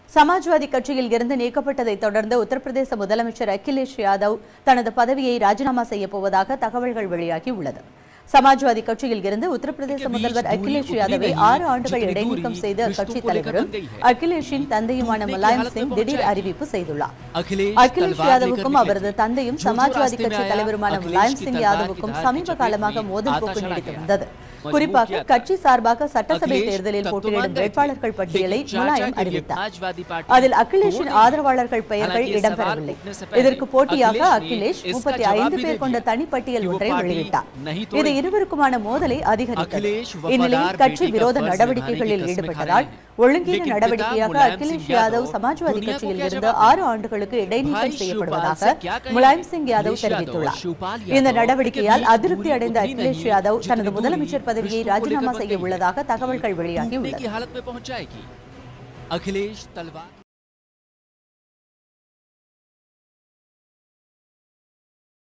சமாஜ்வாதி கட்சியில் இருந்து நீக்கப்பட்டதை தொடர்ந்து உத்தரப்பிரதேச முதலமைச்சர் அகிலேஷ் யாதவ் தனது பதவியை ராஜினாமா செய்யப் போவதாக தகவல்கள் வெளியாகியுள்ளது சமாஜ்வாதி கட்சியில் இருந்து உத்தரப்பிரதேச முதல்வர் அகிலேஷ் யாதவை ஆறு ஆண்டுகள் இடைநீக்கம் செய்த அக்கட்சித் தலைவரும் அகிலேஷின் தந்தையுமான முலாயம் சிங் திடீர் அறிவிப்பு செய்துள்ளார் அகிலேஷ் யாதவுக்கும் அவரது தந்தையும் சமாஜ்வாதி கட்சி தலைவருமான முலாயம் சிங் யாதவுக்கும் சமீப காலமாக மோதல் போக்கு நீடித்து வந்தது குறிப்பாக கட்சி சார்பாக சட்டசபை தேர்தலில் போட்டியிடும் வேட்பாளர்கள் பட்டியலை முலாயம் அறிவித்தார் அதில் அகிலேஷின் ஆதரவாளர்கள் பெயர்கள் இடம்பெறவில்லை இதற்கு போட்டியாக அகிலேஷ் முப்பத்தி ஐந்து பேர் கொண்ட தனிப்பட்டியல் ஒன்றை வெளியிட்டார் இது இருவருக்குமான மோதலை அதிகரித்தது இந்நிலையில் கட்சி விரோத நடவடிக்கைகளில் ஈடுபட்டதால் ஒழுங்கீன நடவடிக்கையாக அகிலேஷ் யாதவ் சமாஜ்வாதி கட்சியில் இருந்து ஆறு ஆண்டுகளுக்கு இடைநீக்கம் செய்யப்படுவதாக முலாயம் சிங் யாதவ் தெரிவித்துள்ளார் இந்த நடவடிக்கையால் அதிருப்தி அடைந்த அகிலேஷ் யாதவ் தனது முதலமைச்சர் பதவியை ராஜினாமா செய்ய உள்ளதாக தகவல்கள் வெளியாகியுள்ளது की हालत में पहुंच जाएगी अखिलेश तलवार